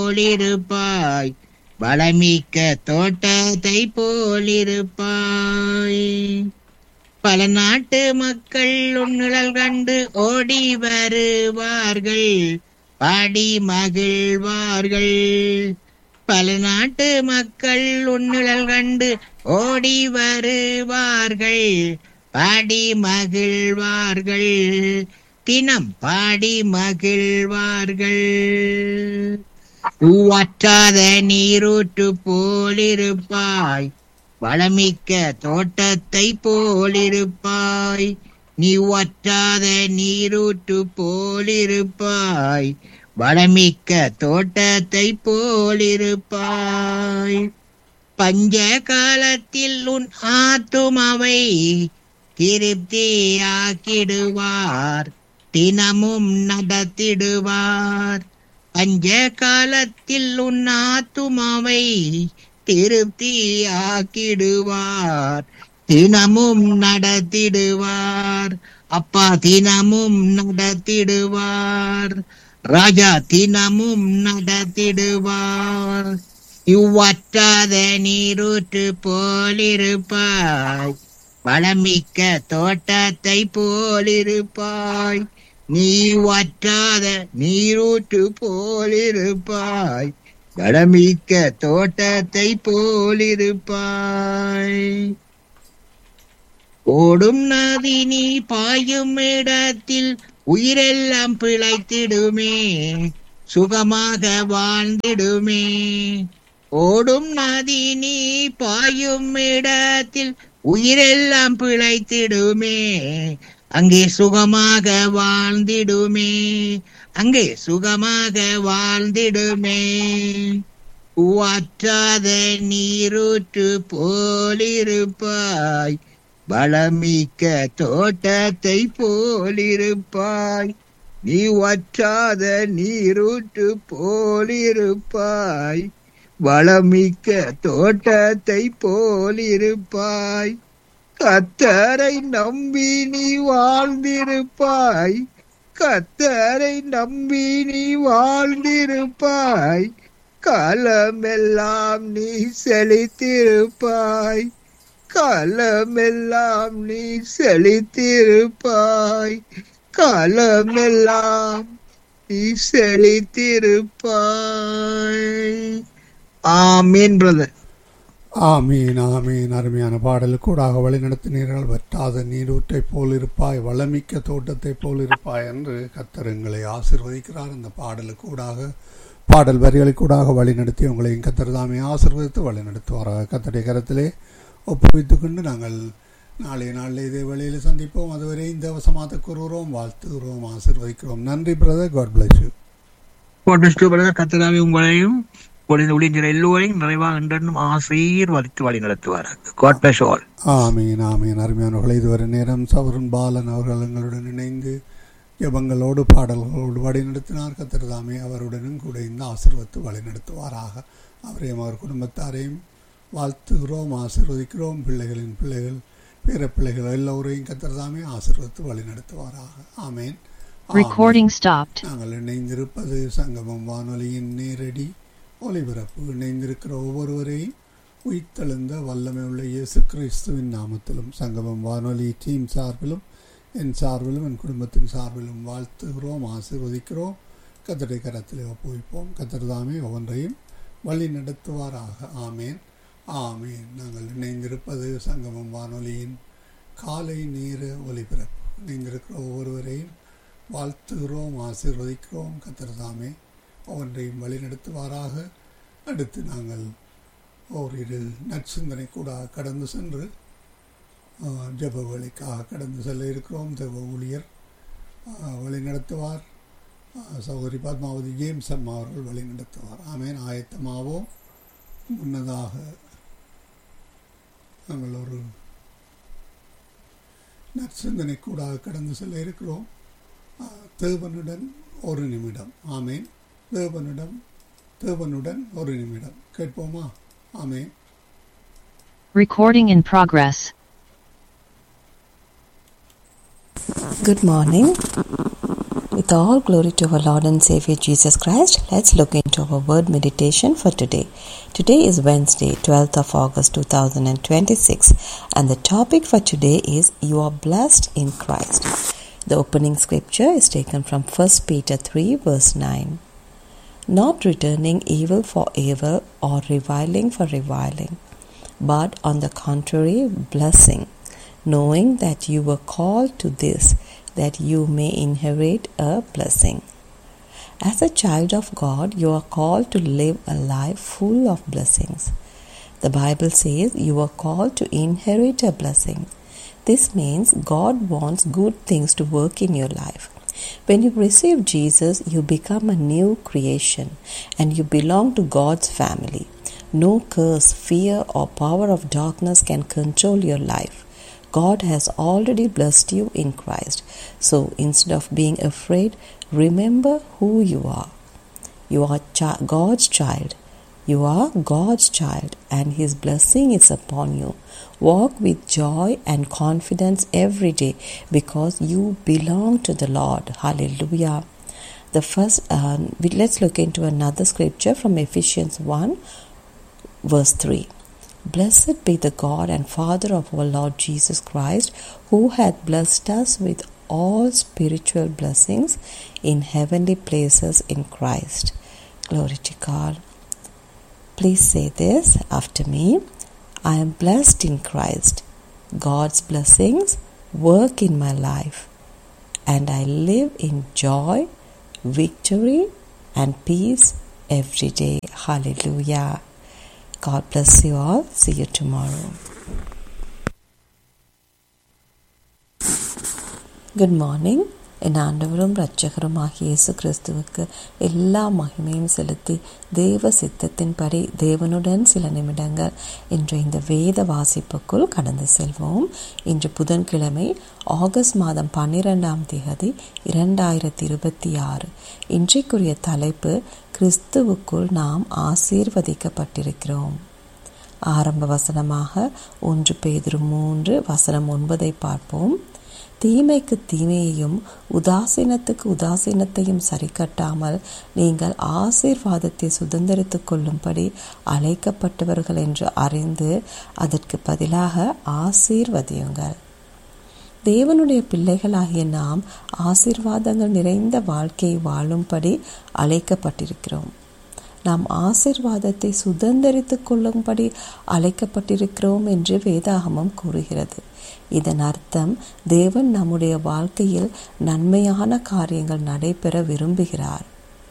போலிருப்பாய் வளமிக்க தோட்டத்தை போலிருப்பாய் பல நாட்டு மக்கள் உன்னிழல் கண்டு ஓடி வருவார்கள் பாடி மகிழ்வார்கள் பல நாட்டு மக்கள் உன்னிழல் கண்டு ஓடி வருவார்கள் பாடி மகிழ்வார்கள் தினம் பாடி மகிழ்வார்கள் பூவற்றாத நீரூற்று போலிருப்பாய் வளமிக்க தோட்டத்தை போலிருப்பாய் நீ வற்றாத நீரூற்று போலிருப்பாய் வளமிக்க தோட்டத்தை போலிருப்பாய் பஞ்ச காலத்தில் உன் ஆத்துமாவை திருப்தியாக்கிடுவார் தினமும் நடத்திடுவார் பஞ்ச காலத்தில் உன் ஆத்துமாவை திருப்தியாக்கிடுவார் தினமும் நடத்திடுவார் அப்பா தினமும் நடத்திடுவார் ராஜா தினமும் நடத்திடுவார் இவ்வற்றாத நீரூற்று போலிருப்பாய் வளமிக்க தோட்டத்தை போலிருப்பாய் நீ வற்றாத நீரூற்று போலிருப்பாய் வளமிக்க தோட்டத்தை போலிருப்பாய் ஓடும் நதி நீ பாயும் இடத்தில் உயிரெல்லாம் பிழைத்திடுமே சுகமாக வாழ்ந்திடுமே ஓடும் நதி நீ பாயும் இடத்தில் உயிரெல்லாம் பிழைத்திடுமே அங்கே சுகமாக வாழ்ந்திடுமே அங்கே சுகமாக வாழ்ந்திடுமே வாற்றாத நீரூற்று போலிருப்பாய் வளமிக்க தோட்டத்தை போலிருப்பாய் நீ வற்றாத நீரூற்று போலிருப்பாய் வளமிக்க தோட்டத்தை போலிருப்பாய் கத்தரை நம்பி நீ வாழ்ந்திருப்பாய் கத்தரை நம்பி நீ வாழ்ந்திருப்பாய் காலமெல்லாம் நீ செழித்திருப்பாய் காலமெல்லாம் நீ செழித்திருப்பாய் காலமெல்லாம் நீ செழித்திருப்பாய் ஆமீன் பிரதர் ஆமீன் ஆமீன் அருமையான பாடல் கூடாக வழிநடத்தினீர்கள் வற்றாத நீரூற்றைப் போல் இருப்பாய் வளமிக்க தோட்டத்தைப் போல் இருப்பாய் என்று கத்தருங்களை ஆசிர்வதிக்கிறார் இந்த பாடலுக்கு கூடாக பாடல் வரிகளை கூடாக வழிநடத்தி உங்களையும் கத்தர் தாமே ஆசிர்வதித்து வழிநடத்துவாராக கத்தருடைய கரத்திலே ஒப்புவித்துக் கொண்டு நாங்கள் நாளைய நாளில் இதே வேளையில் சந்திப்போம் அதுவரை இந்த வசமாத்த கூறுகிறோம் வாழ்த்துகிறோம் ஆசிர்வதிக்கிறோம் நன்றி brother God bless you brother கத்தராவி உங்களையும் பொழுது ஒளிஞ்சிற எல்லோரையும் நிறைவாக என்றென்றும் ஆசீர்வதித்து வழி நடத்துவாராக காட் பிளஸ் ஆல் ஆமீன் ஆமீன் அருமையானவர்களை இதுவரை நேரம் சவரன் பாலன் அவர்கள் எங்களுடன் இணைந்து ஜபங்களோடு பாடல்களோடு வழிநடத்தினார் கத்திரதாமே அவருடனும் கூட இந்த ஆசிர்வத்து வழிநடத்துவாராக அவரையும் அவர் குடும்பத்தாரையும் வாழ்த்துகிறோம் ஆசிர்வதிக்கிறோம் பிள்ளைகளின் பிள்ளைகள் பிற பிள்ளைகள் எல்லோரையும் கத்திரதாமே ஆசிர்வத்து வழிநடத்துவாராக ஆமேன் Recording stopped. நாங்கள் இணைந்திருப்பது சங்கமம் வானொலியின் நேரடி ஒளிபரப்பு இணைந்திருக்கிற ஒவ்வொருவரையும் உயிர்த்தெழுந்த வல்லமை உள்ள இயேசு கிறிஸ்துவின் நாமத்திலும் சங்கமம் வானொலி டீம் சார்பிலும் என் சார்பிலும் என் குடும்பத்தின் சார்பிலும் வாழ்த்துகிறோம் ஆசீர்வதிக்கிறோம் கத்தடை கரத்திலே ஒப்புவிப்போம் கத்தர்தாமே ஒவ்வொன்றையும் வழி நடத்துவாராக ஆமேன் ஆமேன் நாங்கள் இணைந்திருப்பது சங்கமம் வானொலியின் காலை நேர ஒலிபரப்பு இணைந்திருக்கிற ஒவ்வொருவரையும் வாழ்த்துகிறோம் ஆசீர்வதிக்கிறோம் கத்தர்தாமே ஒவ்வொன்றையும் வழிநடத்துவாராக அடுத்து நாங்கள் ஓரிரு நற்சிந்தனை கூட கடந்து சென்று ஜப வழிக்காக கடந்து செல்ல இருக்கிறோம் தேவ ஊழியர் வழி நடத்துவார் சௌகரி பத்மாவதி ஜேம்ஸ் அம்மா அவர்கள் வழி நடத்துவார் ஆமேன் ஆயத்தமாவோம் முன்னதாக நாங்கள் ஒரு நற்சிந்தனை கூட கடந்து செல்ல இருக்கிறோம் தேவனுடன் ஒரு நிமிடம் ஆமேன் தேவனிடம் தேவனுடன் ஒரு நிமிடம் கேட்போமா ஆமேன் Recording in progress. Good morning. With all glory to our Lord and Savior Jesus Christ, let's look into our word meditation for today. Today is Wednesday, 12th of August 2026, and the topic for today is You are blessed in Christ. The opening scripture is taken from 1 Peter 3, verse 9. Not returning evil for evil or reviling for reviling, but on the contrary, blessing, knowing that you were called to this that you may inherit a blessing. As a child of God, you are called to live a life full of blessings. The Bible says you are called to inherit a blessing. This means God wants good things to work in your life. When you receive Jesus, you become a new creation and you belong to God's family. No curse, fear, or power of darkness can control your life. God has already blessed you in Christ. So instead of being afraid, remember who you are. You are chi- God's child. You are God's child, and His blessing is upon you. Walk with joy and confidence every day because you belong to the Lord. Hallelujah. The first, uh, let's look into another scripture from Ephesians 1, verse 3. Blessed be the God and Father of our Lord Jesus Christ, who hath blessed us with all spiritual blessings in heavenly places in Christ. Glory to God. Please say this after me I am blessed in Christ. God's blessings work in my life, and I live in joy, victory, and peace every day. Hallelujah. God bless you all. See you tomorrow. Good morning என் ஆண்டவரும் இரட்சகருமாகிய இயேசு கிறிஸ்துவுக்கு எல்லா மகிமையும் செலுத்தி தேவ சித்தத்தின்படி தேவனுடன் சில நிமிடங்கள் இன்று இந்த வேத வாசிப்புக்குள் கடந்து செல்வோம் இன்று புதன்கிழமை ஆகஸ்ட் மாதம் பன்னிரெண்டாம் தேதி இரண்டாயிரத்தி இருபத்தி ஆறு இன்றைக்குரிய தலைப்பு கிறிஸ்துவுக்குள் நாம் ஆசீர்வதிக்கப்பட்டிருக்கிறோம் ஆரம்ப வசனமாக ஒன்று பேதிரு மூன்று வசனம் ஒன்பதை பார்ப்போம் தீமைக்கு தீமையையும் உதாசீனத்துக்கு உதாசீனத்தையும் சரிக்கட்டாமல் நீங்கள் ஆசீர்வாதத்தை சுதந்திரித்துக் கொள்ளும்படி அழைக்கப்பட்டவர்கள் என்று அறிந்து அதற்கு பதிலாக ஆசீர்வதியுங்கள் தேவனுடைய பிள்ளைகளாகிய நாம் ஆசீர்வாதங்கள் நிறைந்த வாழ்க்கையை வாழும்படி அழைக்கப்பட்டிருக்கிறோம் நாம் ஆசிர்வாதத்தை சுதந்திரித்துக் கொள்ளும்படி அழைக்கப்பட்டிருக்கிறோம் என்று வேதாகமம் கூறுகிறது இதன் அர்த்தம் தேவன் நம்முடைய வாழ்க்கையில் நன்மையான காரியங்கள் நடைபெற விரும்புகிறார்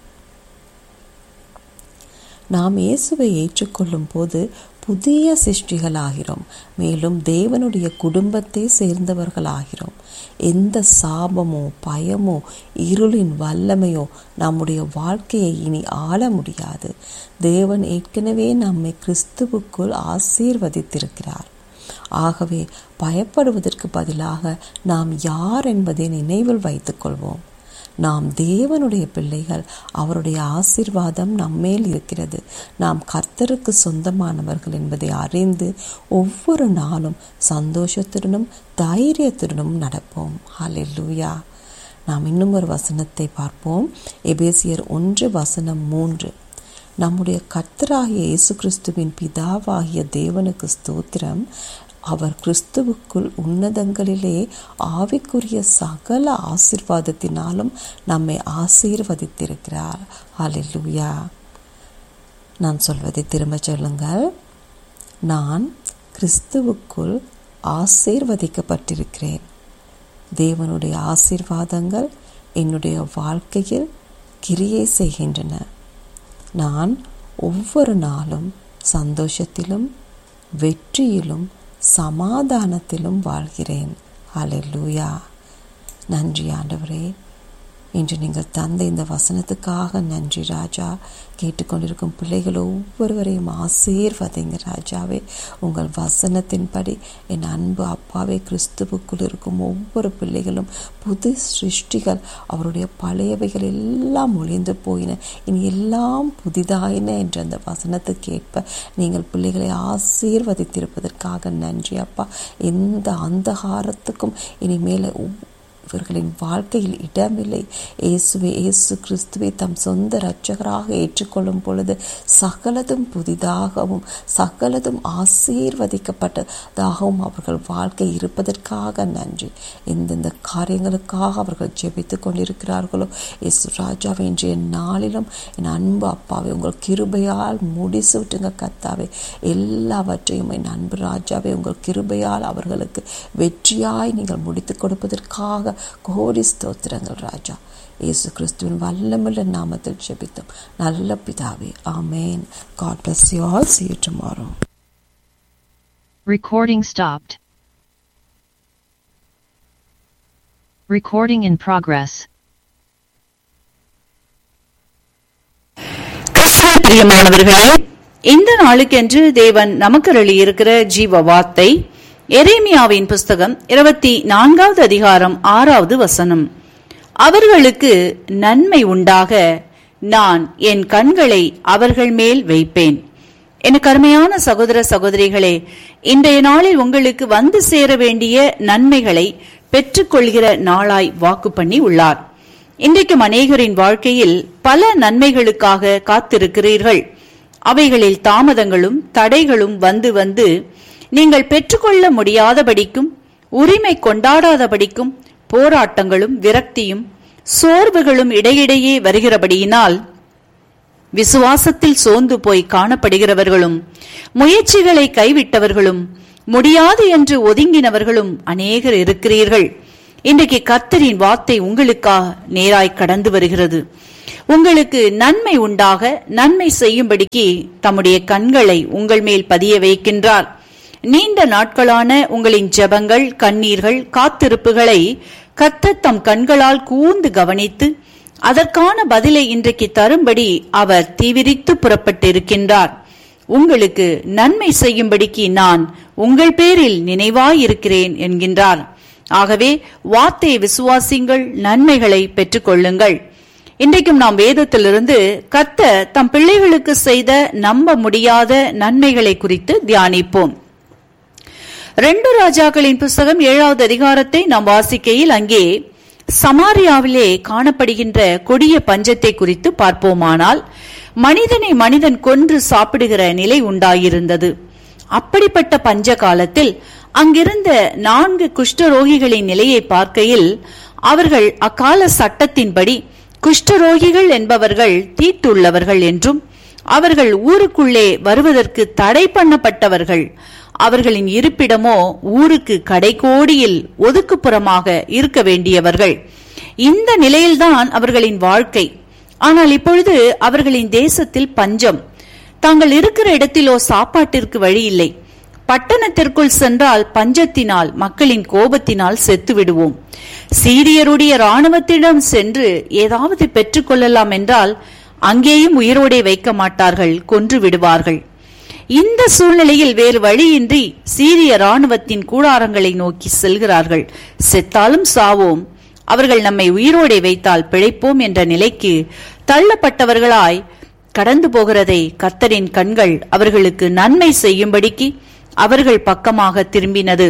நாம் இயேசுவை ஏற்றுக்கொள்ளும் போது புதிய சிருஷ்டிகளாகிறோம் மேலும் தேவனுடைய குடும்பத்தை சேர்ந்தவர்களாகிறோம் எந்த சாபமோ பயமோ இருளின் வல்லமையோ நம்முடைய வாழ்க்கையை இனி ஆள முடியாது தேவன் ஏற்கனவே நம்மை கிறிஸ்துவுக்குள் ஆசீர்வதித்திருக்கிறார் ஆகவே பயப்படுவதற்கு பதிலாக நாம் யார் என்பதை நினைவில் வைத்துக் கொள்வோம் நாம் தேவனுடைய பிள்ளைகள் அவருடைய ஆசீர்வாதம் நம்மேல் இருக்கிறது நாம் கர்த்தருக்கு சொந்தமானவர்கள் என்பதை அறிந்து ஒவ்வொரு நாளும் சந்தோஷத்துடனும் தைரியத்துடனும் நடப்போம் ஹalleluya நாம் இன்னும் ஒரு வசனத்தை பார்ப்போம் எபேசியர் ஒன்று வசனம் மூன்று நம்முடைய கர்த்தராகிய இயேசு கிறிஸ்துவின் பிதாவாகிய தேவனுக்கு ஸ்தோத்திரம் அவர் கிறிஸ்துவுக்குள் உன்னதங்களிலே ஆவிக்குரிய சகல ஆசிர்வாதத்தினாலும் நம்மை ஆசீர்வதித்திருக்கிறார் ஹalleluya நான் சொல்வதை திரும்ப சொல்லுங்கள் நான் கிறிஸ்துவுக்குள் ஆசீர்வதிக்கப்பட்டிருக்கிறேன் தேவனுடைய ஆசீர்வாதங்கள் என்னுடைய வாழ்க்கையில் கிரியை செய்கின்றன நான் ஒவ்வொரு நாளும் சந்தோஷத்திலும் வெற்றியிலும் சமாதானத்திலும் வாழ்கிறேன் ஹalleluya நன்றி ஆண்டவரே இன்று நீங்கள் தந்த இந்த வசனத்துக்காக நன்றி ராஜா கேட்டுக்கொண்டிருக்கும் பிள்ளைகள் ஒவ்வொருவரையும் ஆசீர்வதிங்க ராஜாவே உங்கள் வசனத்தின்படி என் அன்பு அப்பாவே கிறிஸ்துவுக்குள் இருக்கும் ஒவ்வொரு பிள்ளைகளும் புது சிருஷ்டிகள் அவருடைய பழையவைகள் எல்லாம் ஒளிந்து போயின இனி எல்லாம் புதிதாயின என்ற அந்த வசனத்துக்கு ஏற்ப நீங்கள் பிள்ளைகளை ஆசீர்வதித்திருப்பதற்காக நன்றி அப்பா எந்த அந்தகாரத்துக்கும் இனிமேல் இவர்களின் வாழ்க்கையில் இடமில்லை இயேசுவே இயேசு கிறிஸ்துவை தம் சொந்த இரட்சகராக ஏற்றுக்கொள்ளும் பொழுது சகலதும் புதிதாகவும் சகலதும் ஆசீர்வதிக்கப்பட்டதாகவும் அவர்கள் வாழ்க்கை இருப்பதற்காக நன்றி எந்தெந்த காரியங்களுக்காக அவர்கள் ஜெபித்துக் கொண்டிருக்கிறார்களோ இயேசு ராஜாவை இன்றைய நாளிலும் என் அன்பு அப்பாவை உங்கள் கிருபையால் முடிசு விட்டுங்க கத்தாவே எல்லாவற்றையும் என் அன்பு ராஜாவை உங்கள் கிருபையால் அவர்களுக்கு வெற்றியாய் நீங்கள் முடித்துக் கொடுப்பதற்காக கோடி ஸ்தோத்திரங்கள் ராஜா இயேசு கிறிஸ்துவின் வல்லமுள்ள நாமத்தில் ஜெபித்தோம் நல்ல பிதாவே ஆமேன் God bless you all see you tomorrow Recording stopped. Recording in progress. கிறிஸ்துவில் பிரியமானவர்களே இந்த நாளுக்கென்று தேவன் நமக்கு இருக்கிற ஜீவ வார்த்தை எரேமியாவின் புஸ்தகம் இருபத்தி நான்காவது அதிகாரம் ஆறாவது வசனம் அவர்களுக்கு நன்மை உண்டாக நான் என் கண்களை அவர்கள் மேல் வைப்பேன் எனக்கு அருமையான சகோதர சகோதரிகளே இன்றைய நாளில் உங்களுக்கு வந்து சேர வேண்டிய நன்மைகளை பெற்றுக்கொள்கிற நாளாய் வாக்கு பண்ணி உள்ளார் இன்றைக்கும் அநேகரின் வாழ்க்கையில் பல நன்மைகளுக்காக காத்திருக்கிறீர்கள் அவைகளில் தாமதங்களும் தடைகளும் வந்து வந்து நீங்கள் பெற்றுக்கொள்ள முடியாதபடிக்கும் உரிமை கொண்டாடாதபடிக்கும் போராட்டங்களும் விரக்தியும் சோர்வுகளும் இடையிடையே வருகிறபடியினால் விசுவாசத்தில் சோர்ந்து போய் காணப்படுகிறவர்களும் முயற்சிகளை கைவிட்டவர்களும் முடியாது என்று ஒதுங்கினவர்களும் அநேகர் இருக்கிறீர்கள் இன்றைக்கு கர்த்தரின் வார்த்தை உங்களுக்காக நேராய் கடந்து வருகிறது உங்களுக்கு நன்மை உண்டாக நன்மை செய்யும்படிக்கு தம்முடைய கண்களை உங்கள் மேல் பதிய வைக்கின்றார் நீண்ட நாட்களான உங்களின் ஜெபங்கள் கண்ணீர்கள் காத்திருப்புகளை கர்த்தர் தம் கண்களால் கூர்ந்து கவனித்து அதற்கான பதிலை இன்றைக்கு தரும்படி அவர் தீவிரித்து புறப்பட்டிருக்கின்றார் உங்களுக்கு நன்மை செய்யும்படிக்கு நான் உங்கள் பேரில் நினைவாயிருக்கிறேன் என்கின்றார் ஆகவே வார்த்தை விசுவாசிங்கள் நன்மைகளை பெற்றுக்கொள்ளுங்கள் இன்றைக்கும் நாம் வேதத்திலிருந்து கத்த தம் பிள்ளைகளுக்கு செய்த நம்ப முடியாத நன்மைகளை குறித்து தியானிப்போம் ரெண்டு ராஜாக்களின் புஸ்தகம் ஏழாவது அதிகாரத்தை நாம் வாசிக்கையில் அங்கே சமாரியாவிலே காணப்படுகின்ற கொடிய பஞ்சத்தை குறித்து பார்ப்போமானால் மனிதனை மனிதன் கொன்று சாப்பிடுகிற நிலை உண்டாயிருந்தது அப்படிப்பட்ட பஞ்ச காலத்தில் அங்கிருந்த நான்கு குஷ்டரோகிகளின் நிலையை பார்க்கையில் அவர்கள் அக்கால சட்டத்தின்படி குஷ்டரோகிகள் என்பவர்கள் தீட்டுள்ளவர்கள் என்றும் அவர்கள் ஊருக்குள்ளே வருவதற்கு தடை பண்ணப்பட்டவர்கள் அவர்களின் இருப்பிடமோ ஊருக்கு கடைக்கோடியில் ஒதுக்குப்புறமாக இருக்க வேண்டியவர்கள் இந்த நிலையில்தான் அவர்களின் வாழ்க்கை ஆனால் இப்பொழுது அவர்களின் தேசத்தில் பஞ்சம் தாங்கள் இருக்கிற இடத்திலோ சாப்பாட்டிற்கு வழி இல்லை பட்டணத்திற்குள் சென்றால் பஞ்சத்தினால் மக்களின் கோபத்தினால் செத்து விடுவோம் சீரியருடைய ராணுவத்திடம் சென்று ஏதாவது பெற்றுக்கொள்ளலாம் என்றால் அங்கேயும் உயிரோடே வைக்க மாட்டார்கள் கொன்று விடுவார்கள் இந்த சூழ்நிலையில் வேறு வழியின்றி சீரிய ராணுவத்தின் கூடாரங்களை நோக்கி செல்கிறார்கள் செத்தாலும் சாவோம் அவர்கள் நம்மை உயிரோடே வைத்தால் பிழைப்போம் என்ற நிலைக்கு தள்ளப்பட்டவர்களாய் கடந்து போகிறதை கர்த்தரின் கண்கள் அவர்களுக்கு நன்மை செய்யும்படிக்கு அவர்கள் பக்கமாக திரும்பினது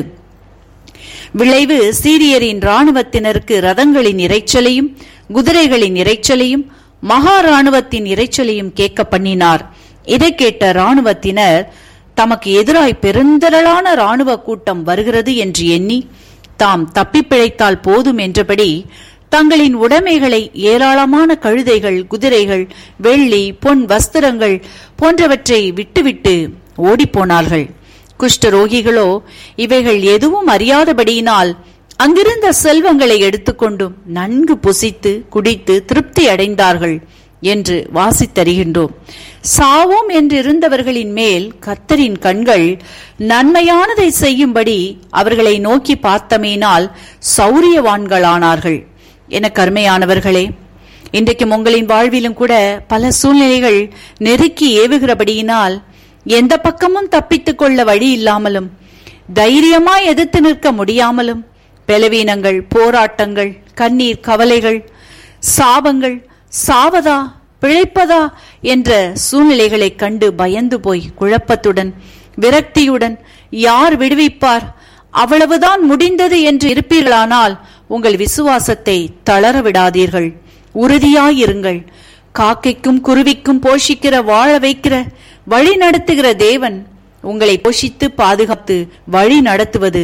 விளைவு சீரியரின் ராணுவத்தினருக்கு ரதங்களின் இறைச்சலையும் குதிரைகளின் இறைச்சலையும் மகா ராணுவத்தின் இறைச்சலையும் கேட்க பண்ணினார் இதை கேட்ட ராணுவத்தினர் தமக்கு எதிராய் பெருந்திரளான ராணுவ கூட்டம் வருகிறது என்று எண்ணி தாம் தப்பி பிழைத்தால் போதும் என்றபடி தங்களின் உடைமைகளை ஏராளமான கழுதைகள் குதிரைகள் வெள்ளி பொன் வஸ்திரங்கள் போன்றவற்றை விட்டுவிட்டு ஓடிப்போனார்கள் குஷ்டரோகிகளோ இவைகள் எதுவும் அறியாதபடியினால் அங்கிருந்த செல்வங்களை எடுத்துக்கொண்டும் நன்கு புசித்து குடித்து திருப்தி அடைந்தார்கள் என்று வாசித்தருகின்றோம் சாவோம் என்றிருந்தவர்களின் மேல் கர்த்தரின் கண்கள் நன்மையானதை செய்யும்படி அவர்களை நோக்கி பார்த்தமேனால் சௌரியவான்களானார்கள் என கருமையானவர்களே இன்றைக்கும் உங்களின் வாழ்விலும் கூட பல சூழ்நிலைகள் நெருக்கி ஏவுகிறபடியினால் எந்த பக்கமும் தப்பித்துக் கொள்ள வழி இல்லாமலும் தைரியமாய் எதிர்த்து நிற்க முடியாமலும் பலவீனங்கள் போராட்டங்கள் கண்ணீர் கவலைகள் சாபங்கள் சாவதா பிழைப்பதா என்ற சூழ்நிலைகளைக் கண்டு பயந்து போய் குழப்பத்துடன் விரக்தியுடன் யார் விடுவிப்பார் அவ்வளவுதான் முடிந்தது என்று இருப்பீர்களானால் உங்கள் விசுவாசத்தை தளர விடாதீர்கள் உறுதியாயிருங்கள் காக்கைக்கும் குருவிக்கும் போஷிக்கிற வாழ வைக்கிற வழி நடத்துகிற தேவன் உங்களை போஷித்து பாதுகாத்து வழி நடத்துவது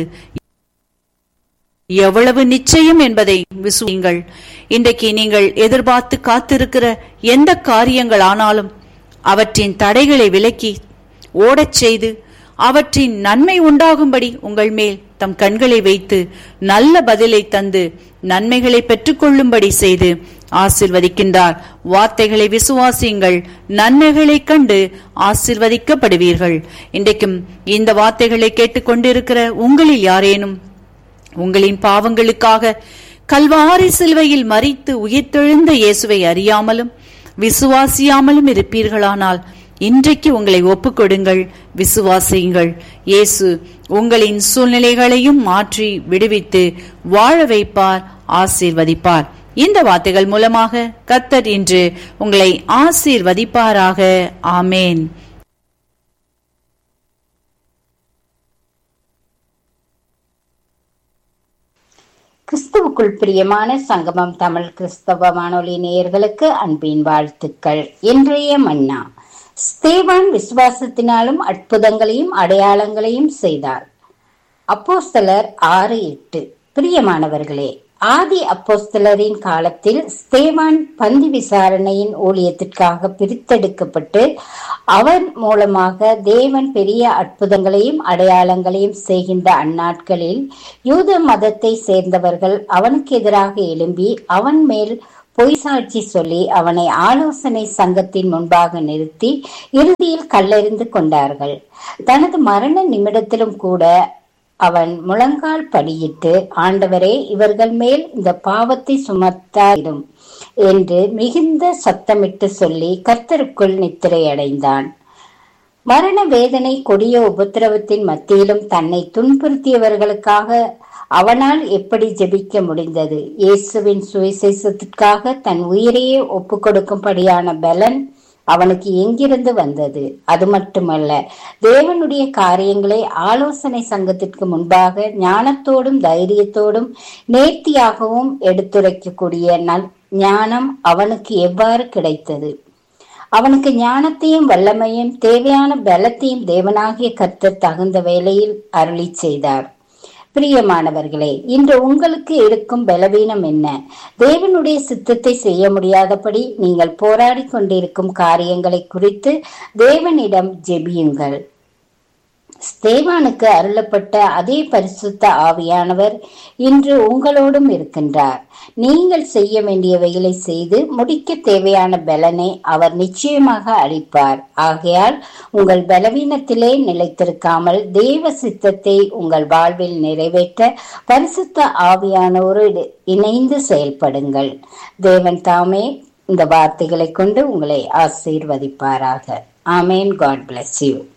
எவ்வளவு நிச்சயம் என்பதை விசுவீங்கள் இன்றைக்கு நீங்கள் எதிர்பார்த்து காத்திருக்கிற எந்த காரியங்கள் ஆனாலும் அவற்றின் தடைகளை விலக்கி ஓடச் செய்து அவற்றின் நன்மை உண்டாகும்படி உங்கள் மேல் தம் கண்களை வைத்து நல்ல பதிலை தந்து நன்மைகளை பெற்றுக்கொள்ளும்படி செய்து ஆசிர்வதிக்கின்றார் வார்த்தைகளை விசுவாசியுங்கள் நன்மைகளைக் கண்டு ஆசிர்வதிக்கப்படுவீர்கள் இன்றைக்கும் இந்த வார்த்தைகளை கேட்டுக்கொண்டிருக்கிற உங்களில் யாரேனும் உங்களின் பாவங்களுக்காக கல்வாரி சிலுவையில் மறித்து உயிர்த்தெழுந்த இயேசுவை அறியாமலும் விசுவாசியாமலும் இருப்பீர்களானால் இன்றைக்கு உங்களை ஒப்புக்கொடுங்கள் விசுவாசியுங்கள் இயேசு உங்களின் சூழ்நிலைகளையும் மாற்றி விடுவித்து வாழ வைப்பார் ஆசீர்வதிப்பார் இந்த வார்த்தைகள் மூலமாக கத்தர் இன்று உங்களை ஆசீர்வதிப்பாராக ஆமேன் கிறிஸ்துவுக்குள் பிரியமான சங்கமம் தமிழ் கிறிஸ்தவ வானொலி நேயர்களுக்கு அன்பின் வாழ்த்துக்கள் இன்றைய மன்னா ஸ்தேவான் விசுவாசத்தினாலும் அற்புதங்களையும் அடையாளங்களையும் செய்தார் அப்போஸ்தலர் ஆறு எட்டு பிரியமானவர்களே ஆதி அப்போஸ்தலரின் காலத்தில் ஸ்தேவான் பந்தி விசாரணையின் ஊழியத்திற்காக பிரித்தெடுக்கப்பட்டு அவன் மூலமாக தேவன் பெரிய அற்புதங்களையும் அடையாளங்களையும் செய்கின்ற அந்நாட்களில் யூத மதத்தை சேர்ந்தவர்கள் அவனுக்கு எதிராக எழும்பி அவன் மேல் பொய் சாட்சி சொல்லி அவனை ஆலோசனை சங்கத்தின் முன்பாக நிறுத்தி இறுதியில் கல்லெறிந்து கொண்டார்கள் தனது மரண நிமிடத்திலும் கூட அவன் முழங்கால் படியிட்டு ஆண்டவரே இவர்கள் மேல் இந்த பாவத்தை சுமத்தாயிரும் என்று மிகுந்த சத்தமிட்டு சொல்லி கர்த்தருக்குள் நித்திரை அடைந்தான் மரண வேதனை கொடிய உபத்திரவத்தின் மத்தியிலும் தன்னை துன்புறுத்தியவர்களுக்காக அவனால் எப்படி ஜெபிக்க முடிந்தது இயேசுவின் சுவிசேஷத்திற்காக தன் உயிரையே ஒப்பு கொடுக்கும்படியான பலன் அவனுக்கு எங்கிருந்து வந்தது அது மட்டுமல்ல தேவனுடைய காரியங்களை ஆலோசனை சங்கத்திற்கு முன்பாக ஞானத்தோடும் தைரியத்தோடும் நேர்த்தியாகவும் எடுத்துரைக்கக்கூடிய நல் ஞானம் அவனுக்கு எவ்வாறு கிடைத்தது அவனுக்கு ஞானத்தையும் வல்லமையும் தேவையான பலத்தையும் தேவனாகிய கர்த்தர் தகுந்த வேளையில் அருளி செய்தார் பிரியமானவர்களே இன்று உங்களுக்கு இருக்கும் பலவீனம் என்ன தேவனுடைய சித்தத்தை செய்ய முடியாதபடி நீங்கள் போராடி கொண்டிருக்கும் காரியங்களை குறித்து தேவனிடம் ஜெபியுங்கள் ஸ்தேவானுக்கு அருளப்பட்ட அதே பரிசுத்த ஆவியானவர் இன்று உங்களோடும் இருக்கின்றார் நீங்கள் செய்ய வேண்டியவைகளை செய்து முடிக்க தேவையான பலனை அவர் நிச்சயமாக அளிப்பார் ஆகையால் உங்கள் பலவீனத்திலே நிலைத்திருக்காமல் தேவ சித்தத்தை உங்கள் வாழ்வில் நிறைவேற்ற பரிசுத்த ஆவியானோடு இணைந்து செயல்படுங்கள் தேவன் தாமே இந்த வார்த்தைகளை கொண்டு உங்களை ஆசீர்வதிப்பாராக ஆமேன் காட் பிளஸ் யூ